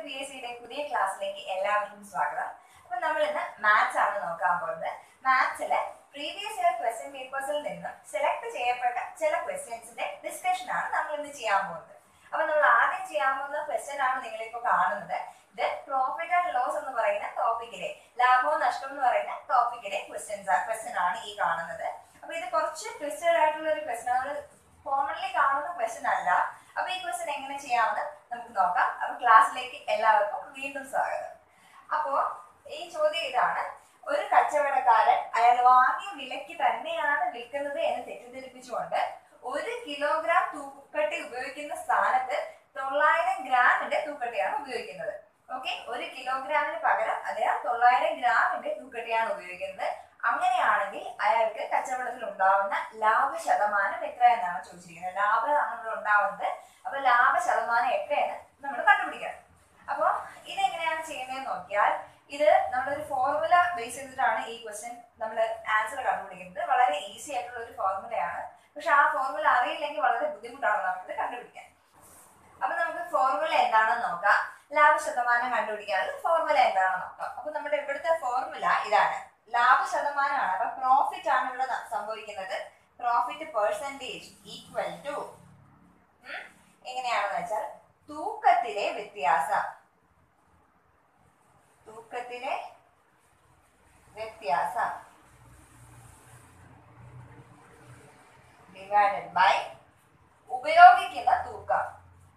P S സിയുടെ പുതിയ ക്ലാസ്സിലേക്ക് എല്ലാവർക്കും സ്വാഗതം അപ്പൊ നമ്മൾ ഇന്ന് മാത്സ് ആണ് നോക്കാൻ പോകുന്നത് മാത്സിലെ പ്രീവിയസ് ഇയർ ക്വസ്റ്റ്യൻ പേപ്പേഴ്സിൽ നിന്ന് സെലക്ട് ചെയ്യപ്പെട്ട ചില ക്വസ്റ്റ്യൻസിന്റെ ഡിസ്കഷൻ ആണ് നമ്മൾ ഇന്ന് ചെയ്യാൻ പോകുന്നത് അപ്പൊ നമ്മൾ ആദ്യം ചെയ്യാൻ പോകുന്ന ക്വസ്റ്റ്യൻ ആണ് നിങ്ങളിപ്പോ കാണുന്നത് ഇത് പ്രോഫിറ്റ് ആൻഡ് ലോസ് എന്ന് പറയുന്ന ടോപ്പിക്കിലെ ലാഭവും നഷ്ടവും എന്ന് പറയുന്ന ടോപ്പിക്കിലെ ക്വസ്റ്റ്യൻസ് ക്വസ്റ്റ്യൻ ആണ് ഈ കാണുന്നത് അപ്പൊ ഇത് കുറച്ച് ട്വിസ്റ്റഡ് ആയിട്ടുള്ള ഒരു ക്വസ്റ്റ്യൻ നമ്മൾ കോമൺലി കാണുന്ന ക്വസ്റ്റ്യൻ അല്ല അപ്പൊ ഈ ക്വസ്റ്റ്യൻ എങ്ങനെ ചെയ്യാമെന്ന് നമുക്ക് നോക്കാം അപ്പൊ ക്ലാസ്സിലേക്ക് എല്ലാവർക്കും വീണ്ടും സ്വാഗതം അപ്പോ ഈ ചോദ്യം ഇതാണ് ഒരു കച്ചവടക്കാരൻ അയാൾ വാങ്ങിയ വിലയ്ക്ക് തന്നെയാണ് വിൽക്കുന്നത് എന്ന് തെറ്റിദ്ധരിപ്പിച്ചുകൊണ്ട് ഒരു കിലോഗ്രാം തൂക്കട്ടി ഉപയോഗിക്കുന്ന സ്ഥാനത്ത് തൊള്ളായിരം ഗ്രാമിന്റെ തൂക്കട്ടിയാണ് ഉപയോഗിക്കുന്നത് ഓക്കെ ഒരു കിലോഗ്രാമിന് പകരം അദ്ദേഹം തൊള്ളായിരം ഗ്രാമിന്റെ തൂക്കട്ടിയാണ് ഉപയോഗിക്കുന്നത് അങ്ങനെയാണെങ്കിൽ അയാൾക്ക് കച്ചവടത്തിൽ ഉണ്ടാവുന്ന ലാഭ ശതമാനം എത്ര എന്നാണ് ചോദിച്ചിരിക്കുന്നത് ലാഭമാണ് നമ്മൾ ഉണ്ടാവുന്നത് അപ്പൊ ലാഭ ശതമാനം എത്രയാണ് നമ്മൾ കണ്ടുപിടിക്കണം അപ്പൊ ഇതെങ്ങനെയാണ് ചെയ്യുന്നതെന്ന് നോക്കിയാൽ ഇത് നമ്മളൊരു ഫോർമുല ബേസ് ചെയ്തിട്ടാണ് ഈ ക്വസ്റ്റ്യൻ നമ്മൾ ആൻസർ കണ്ടുപിടിക്കുന്നത് വളരെ ഈസി ആയിട്ടുള്ള ഒരു ഫോർമുലയാണ് പക്ഷെ ആ ഫോർമുല അറിയില്ലെങ്കിൽ വളരെ ബുദ്ധിമുട്ടാണ് നമുക്കിത് കണ്ടുപിടിക്കാൻ അപ്പൊ നമുക്ക് ഫോർമുല എന്താണെന്ന് നോക്കാം ലാഭ ശതമാനം കണ്ടുപിടിക്കാനുള്ള ഫോർമുല എന്താണെന്ന് നോക്കാം അപ്പൊ നമ്മുടെ ഇവിടുത്തെ ഫോർമുല ഇതാണ് ലാഭ ശതമാനമാണ് അപ്പൊ പ്രോഫിറ്റ് ആണ് ഇവിടെ ന- സംഭവിക്കുന്നത് പ്രോഫിറ്റ് പെർസെൻറ്റേജ് ഈക്വൽ ടു എങ്ങനെയാണെന്ന് വെച്ചാൽ തൂക്കത്തിലെ വ്യത്യാസം തൂക്കത്തിലെ വ്യത്യാസം ഡിവൈഡഡ് ബൈ ഉപയോഗിക്കുന്ന തൂക്കം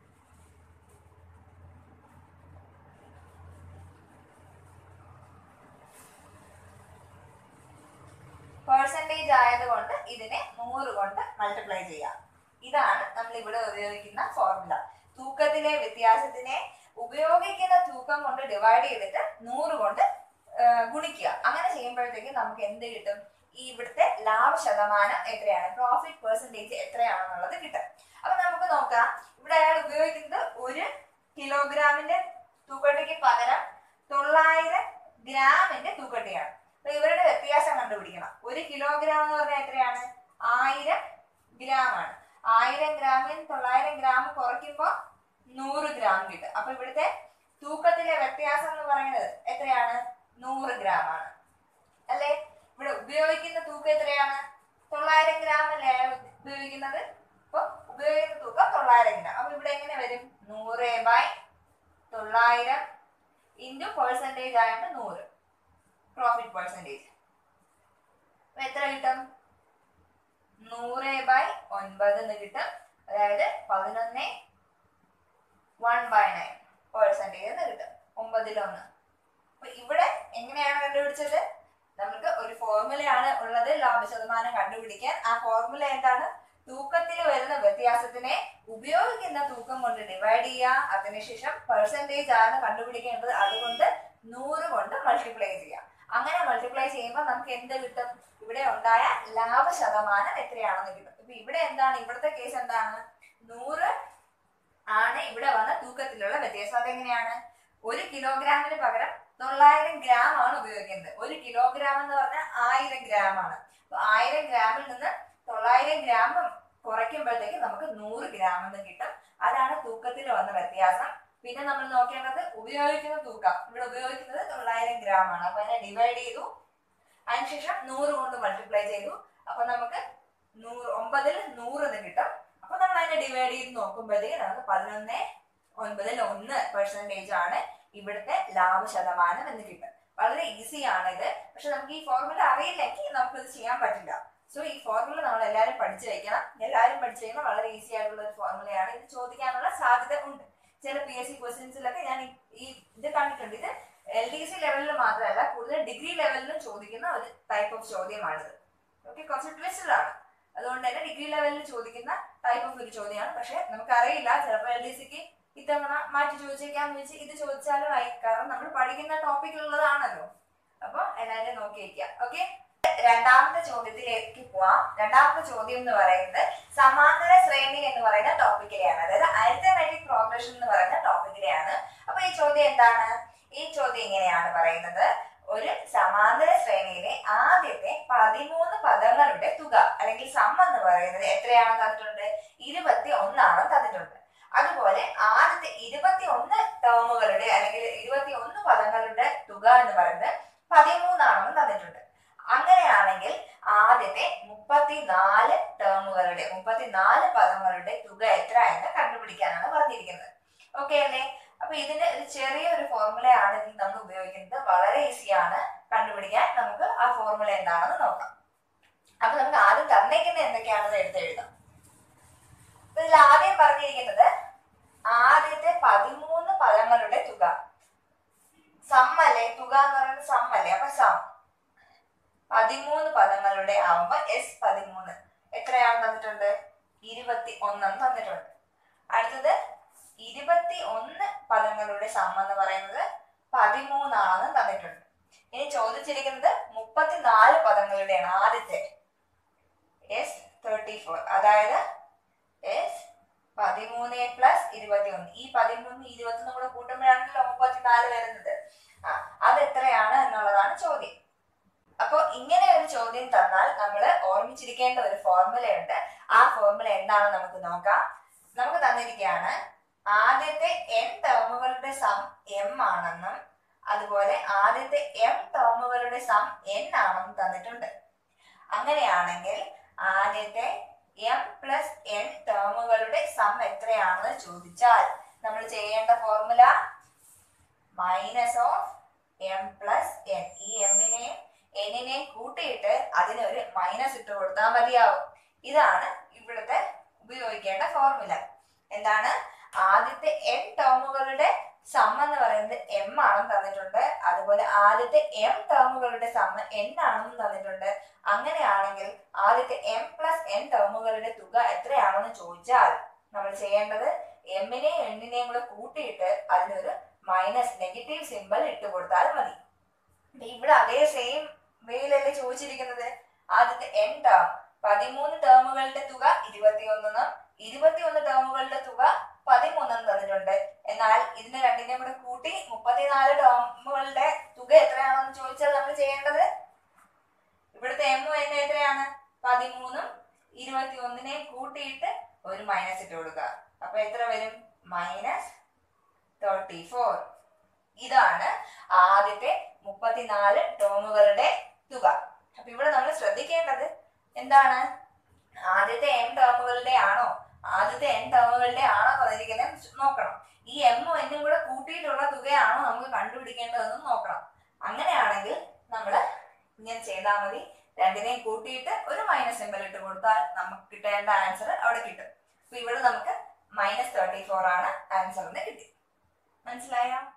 പെർസെൻറ്റേജ് ആയതുകൊണ്ട് ഇതിനെ നൂറ് കൊണ്ട് മൾട്ടിപ്ലൈ ചെയ്യാം ഇതാണ് നമ്മൾ ഇവിടെ ഉപയോഗിക്കുന്ന ഫോർമുല തൂക്കത്തിലെ വ്യത്യാസത്തിനെ ഉപയോഗിക്കുന്ന തൂക്കം കൊണ്ട് ഡിവൈഡ് ചെയ്തിട്ട് നൂറ് കൊണ്ട് ആ, ഗുണിക്കുക അങ്ങനെ ചെയ്യുമ്പോഴത്തേക്ക് നമുക്ക് എന്ത് കിട്ടും ഈ ഇവിടുത്തെ ലാഭ ശതമാനം എത്രയാണ് പ്രോഫിറ്റ് പെർസെൻറ്റേജ് എത്രയാണെന്നുള്ളത് കിട്ടും അപ്പൊ നമുക്ക് നോക്കാം ഇവിടെ അയാൾ ഉപയോഗിക്കുന്നത് ഒരു കിലോഗ്രാമിന്റെ തൂക്കട്ടിക്ക് പകരം തൊള്ളായിരം ഗ്രാമിന്റെ തൂക്കട്ടിയാണ് അപ്പൊ ഇവരുടെ വ്യത്യാസം കണ്ടുപിടിക്കണം ഒരു കിലോഗ്രാം എന്ന് പറഞ്ഞാൽ എത്രയാണ് ആയിരം ഗ്രാം ആണ് ആയിരം ഗ്രാമിൽ തൊള്ളായിരം ഗ്രാം കുറയ്ക്കുമ്പോൾ നൂറ് ഗ്രാം കിട്ടും അപ്പൊ ഇവിടുത്തെ തൂക്കത്തിലെ വ്യത്യാസം എന്ന് പറയുന്നത് എത്രയാണ് നൂറ് ഗ്രാം ആണ് അല്ലേ ഇവിടെ ഉപയോഗിക്കുന്ന തൂക്കം എത്രയാണ് തൊള്ളായിരം ഗ്രാം അല്ലേ അയാൾ ഉപയോഗിക്കുന്നത് അപ്പൊ ഉപയോഗിക്കുന്ന തൂക്കം തൊള്ളായിരം ഗ്രാം അപ്പൊ ഇവിടെ എങ്ങനെ വരും നൂറ് ബൈ തൊള്ളായിരം ഇൻറ്റു പെർസെൻറ്റേജ് ആയിട്ട് നൂറ് പ്രോഫിറ്റ് പെർസെൻറ്റേജ് അപ്പൊ എത്ര കിട്ടും നൂറ് ബൈ ഒൻപത് എന്ന് കിട്ടും അതായത് പതിനൊന്ന് വൺ ബൈ നയൻ പെർസെൻറ്റേജ് എന്ന് കിട്ടും ഒമ്പതിലൊന്ന് അപ്പൊ ഇവിടെ എങ്ങനെയാണ് കണ്ടുപിടിച്ചത് നമുക്ക് ഒരു ഫോർമുലയാണ് ഉള്ളത് ലാഭ ശതമാനം കണ്ടുപിടിക്കാൻ ആ ഫോർമുല എന്താണ് തൂക്കത്തിൽ വരുന്ന വ്യത്യാസത്തിനെ ഉപയോഗിക്കുന്ന തൂക്കം കൊണ്ട് ഡിവൈഡ് ചെയ്യുക അതിനുശേഷം പെർസെൻറ്റേജ് ആണ് കണ്ടുപിടിക്കേണ്ടത് അതുകൊണ്ട് നൂറ് കൊണ്ട് മൾട്ടിപ്ലൈ ചെയ്യുക അങ്ങനെ മൾട്ടിപ്ലൈ ചെയ്യുമ്പോൾ നമുക്ക് എന്ത് കിട്ടും ഇവിടെ ഉണ്ടായ ലാഭ ശതമാനം എത്രയാണെന്ന് കിട്ടും ഇപ്പൊ ഇവിടെ എന്താണ് ഇവിടുത്തെ കേസ് എന്താണ് നൂറ് ആണ് ഇവിടെ വന്ന തൂക്കത്തിലുള്ള വ്യത്യാസം അതെങ്ങനെയാണ് ഒരു കിലോഗ്രാമിന് പകരം തൊള്ളായിരം ഗ്രാം ആണ് ഉപയോഗിക്കുന്നത് ഒരു കിലോഗ്രാം എന്ന് പറഞ്ഞാൽ ആയിരം ഗ്രാം ആണ് അപ്പൊ ആയിരം ഗ്രാമിൽ നിന്ന് തൊള്ളായിരം ഗ്രാം കുറയ്ക്കുമ്പോഴത്തേക്ക് നമുക്ക് നൂറ് ഗ്രാം എന്ന് കിട്ടും അതാണ് തൂക്കത്തിൽ വന്ന വ്യത്യാസം പിന്നെ നമ്മൾ നോക്കേണ്ടത് ഉപയോഗിക്കുന്ന തൂക്കം ഇവിടെ ഉപയോഗിക്കുന്നത് തൊള്ളായിരം ഗ്രാം ആണ് അപ്പൊ അതിനെ ഡിവൈഡ് ചെയ്തു അതിനുശേഷം നൂറ് കൊണ്ട് മൾട്ടിപ്ലൈ ചെയ്തു അപ്പൊ നമുക്ക് നൂറ് ഒമ്പതിൽ നൂറ് എന്ന് കിട്ടും അപ്പൊ നമ്മൾ അതിനെ ഡിവൈഡ് ചെയ്ത് നോക്കുമ്പോഴത്തേക്ക് നമുക്ക് പതിനൊന്ന് ഒൻപതിൽ ഒന്ന് പെർസെന്റേജ് ആണ് ഇവിടുത്തെ ലാഭ ശതമാനം എന്ന് കിട്ടും വളരെ ഈസി ആണ് ഇത് പക്ഷെ നമുക്ക് ഈ ഫോർമുല അറിയില്ലെങ്കിൽ നമുക്ക് ഇത് ചെയ്യാൻ പറ്റില്ല സോ ഈ ഫോർമുല നമ്മൾ എല്ലാവരും പഠിച്ചു വെക്കണം എല്ലാവരും പഠിച്ചു കഴിയുമ്പോൾ വളരെ ഈസി ആയിട്ടുള്ള ഒരു ഫോർമുലയാണ് ഇത് ചോദിക്കാനുള്ള സാധ്യത ഉണ്ട് ചില പി എസ് സി ക്വസ്റ്റ്യൻസിലൊക്കെ ഞാൻ ഈ- ഈ ഇത് കണ്ടിട്ടുണ്ട് ഇത് എൽ ഡി സി ലെവലിൽ മാത്രമല്ല കൂടുതൽ ഡിഗ്രി ലെവലിലും ചോദിക്കുന്ന ഒരു ടൈപ്പ് ഓഫ് ചോദ്യമാണിത് ഓക്കെ കുറച്ച് ട്വിസ്റ്റഡ് ആണ് അതുകൊണ്ട് തന്നെ ഡിഗ്രി ലെവലിൽ ചോദിക്കുന്ന ടൈപ്പ് ഓഫ് ഒരു ചോദ്യമാണ് പക്ഷെ നമുക്കറിയില്ല ചിലപ്പോൾ എൽ ഡി സിക്ക് ഇത്തവണ മാറ്റി ചോദിച്ചേക്കാന്ന് വെച്ച് ഇത് ചോദിച്ചാലും ആയി കാരണം നമ്മൾ പഠിക്കുന്ന ടോപ്പിക്കുള്ളതാണല്ലോ അപ്പൊ എല്ലാവരും നോക്കി വയ്ക്കുക ഓക്കെ രണ്ടാമത്തെ ചോദ്യത്തിലേക്ക് പോവാം രണ്ടാമത്തെ ചോദ്യം എന്ന് പറയുന്നത് സമാന്തര ശ്രേണി എന്ന് പറയുന്ന ടോപ്പിക്കിലെയാണ് അതായത് അരിത്തമെറ്റിക് പ്രോഗ്രഷൻ എന്ന് പറയുന്ന ടോപ്പിക്കിലെയാണ് അപ്പൊ ഈ ചോദ്യം എന്താണ് ഈ ചോദ്യം ഇങ്ങനെയാണ് പറയുന്നത് ഒരു സമാന്തര ശ്രേണിയിലെ ആദ്യത്തെ പതിമൂന്ന് പദങ്ങളുടെ തുക അല്ലെങ്കിൽ സം എന്ന് പറയുന്നത് എത്രയാണെന്ന് തന്നിട്ടുണ്ട് ഇരുപത്തി ഒന്നാണ് തന്നിട്ടുണ്ട് അതുപോലെ ആദ്യത്തെ ഇരുപത്തി ഒന്ന് ടേമുകളുടെ അല്ലെങ്കിൽ ഇരുപത്തി ഒന്ന് പദങ്ങളുടെ തുക എന്ന് പറയുന്നത് പതിമൂന്നാണെന്ന് തന്നിട്ടുണ്ട് അങ്ങനെയാണെങ്കിൽ ആദ്യത്തെ മുപ്പത്തിനാല് ടേമുകളുടെ മുപ്പത്തിനാല് പദങ്ങളുടെ തുക എത്ര എന്ന് കണ്ടുപിടിക്കാനാണ് പറഞ്ഞിരിക്കുന്നത് ഓക്കെ അല്ലേ അപ്പൊ ഇതിന് ഒരു ചെറിയൊരു ഫോർമുല ആണ് ഇതിൽ നമ്മൾ ഉപയോഗിക്കുന്നത് വളരെ ഈസിയാണ് കണ്ടുപിടിക്കാൻ നമുക്ക് ആ ഫോർമുല എന്താണെന്ന് നോക്കാം അപ്പൊ നമുക്ക് ആദ്യം തന്നേക്കുന്നത് എന്തൊക്കെയാണെന്ന് എടുത്ത് എഴുതാം അപ്പൊ ഇതിൽ ആദ്യം പറഞ്ഞിരിക്കുന്നത് ആദ്യത്തെ പതിമൂന്ന് പദങ്ങളുടെ തുക സമ്മല്ലേ തുക എന്ന് പറയുന്നത് സമ്മല്ലേ അപ്പൊ സം പതിമൂന്ന് പദങ്ങളുടെ ആവുമ്പോ എസ് പതിമൂന്ന് എത്രയാണ് തന്നിട്ടുണ്ട് ഇരുപത്തി ഒന്നെന്ന് തന്നിട്ടുണ്ട് അടുത്തത് ഇരുപത്തി ഒന്ന് പദങ്ങളുടെ സം എന്ന് പറയുന്നത് പതിമൂന്നാണെന്ന് തന്നിട്ടുണ്ട് ഇനി ചോദിച്ചിരിക്കുന്നത് മുപ്പത്തിനാല് പദങ്ങളുടെയാണ് ആദ്യത്തെ എസ് തേർട്ടി ഫോർ അതായത് എസ് പതിമൂന്ന് പ്ലസ് ഇരുപത്തി ഒന്ന് ഈ പതിമൂന്ന് ഇരുപത്തി ഒന്ന് കൂടെ കൂട്ടുമ്പോഴാണല്ലോ മുപ്പത്തിനാല് വരുന്നത് ആ അത് എത്രയാണ് എന്നുള്ളതാണ് ചോദ്യം അപ്പൊ ഇങ്ങനെ ഒരു ചോദ്യം തന്നാൽ നമ്മൾ ഓർമ്മിച്ചിരിക്കേണ്ട ഒരു ഫോർമുലയുണ്ട് ആ ഫോർമുല എന്താണെന്ന് നമുക്ക് നോക്കാം നമുക്ക് തന്നിരിക്കുകയാണ് ആദ്യത്തെ എൻ ടേമുകളുടെ സം എം ആണെന്നും അതുപോലെ ആദ്യത്തെ എം ടേമുകളുടെ സം എൻ ആണെന്നും തന്നിട്ടുണ്ട് അങ്ങനെയാണെങ്കിൽ ആദ്യത്തെ എം പ്ലസ് എൻ ടേമുകളുടെ സം എത്രയാണെന്ന് ചോദിച്ചാൽ നമ്മൾ ചെയ്യേണ്ട formula minus of M plus N ഈ എമ്മിനെയും എന്നിനെയും കൂട്ടിയിട്ട് അതിനൊരു മൈനസ് ഇട്ട് കൊടുത്താൽ മതിയാവും ഇതാണ് ഇവിടുത്തെ ഉപയോഗിക്കേണ്ട ഫോർമുല എന്താണ് ആദ്യത്തെ എൻ ടേമുകളുടെ സം എന്ന് പറയുന്നത് എം ആണെന്ന് തന്നിട്ടുണ്ട് അതുപോലെ ആദ്യത്തെ എം ടേമുകളുടെ സം എൻ ആണെന്ന് തന്നിട്ടുണ്ട് അങ്ങനെയാണെങ്കിൽ ആദ്യത്തെ എം പ്ലസ് എൻ ടേമുകളുടെ തുക എത്രയാണെന്ന് ചോദിച്ചാൽ നമ്മൾ ചെയ്യേണ്ടത് എമ്മിനെയും എണ്ണിനെയും കൂടെ കൂട്ടിയിട്ട് അതിനൊരു മൈനസ് നെഗറ്റീവ് സിമ്പൽ ഇട്ട് കൊടുത്താൽ മതി ദേ ഇവിടെ അതേ സെയിം വേയിലല്ലേ ചോദിച്ചിരിക്കുന്നത് ആദ്യത്തെ എൻ ടേം പതിമൂന്ന് ടേമുകളുടെ തുക ഇരുപത്തിയൊന്നെന്നും ഇരുപത്തിയൊന്ന് ടേമുകളുടെ തുക പതിമൂന്നെന്ന് തന്നിട്ടുണ്ട് എന്നാൽ ഇതിനെ രണ്ടിനെയും കൂടെ കൂട്ടി മുപ്പത്തിനാല് ടേമുകളുടെ തുക എത്രയാണെന്ന് ചോദിച്ചാൽ നമ്മൾ ചെയ്യേണ്ടത് ഇവിടുത്തെ എമ്മും എൻ എത്രയാണ് പതിമൂന്നും ഇരുപത്തി ഒന്നിനെയും കൂട്ടിയിട്ട് ഒരു മൈനസ് ഇട്ട് കൊടുക്കുക അപ്പൊ എത്ര വരും മൈനസ് തേർട്ടി ഫോർ ഇതാണ് ആദ്യത്തെ മുപ്പത്തിനാല് ടേമുകളുടെ തുക അപ്പൊ ഇവിടെ നമ്മൾ ശ്രദ്ധിക്കേണ്ടത് എന്താണ് ആദ്യത്തെ എം ടേമുകളുടെ ആണോ ആദ്യത്തെ എൻ ടേമുകളുടെ ആണോ തന്നിരിക്കുന്നത് നോക്കണം ഈ എമ്മും എന്നും കൂടെ കൂട്ടിയിട്ടുള്ള തുകയാണോ നമുക്ക് കണ്ടുപിടിക്കേണ്ടതെന്ന് നോക്കണം അങ്ങനെയാണെങ്കിൽ നമ്മൾ ഇങ്ങനെ ചെയ്താൽ മതി രണ്ടിനെയും കൂട്ടിയിട്ട് ഒരു മൈനസ് സിമ്പൽ ഇട്ട് കൊടുത്താൽ നമുക്ക് കിട്ടേണ്ട ആൻസർ അവിടെ കിട്ടും അപ്പൊ ഇവിടെ നമുക്ക് മൈനസ് തേർട്ടി ഫോർ ആണ് ആൻസറിന് കിട്ടി മനസ്സിലായോ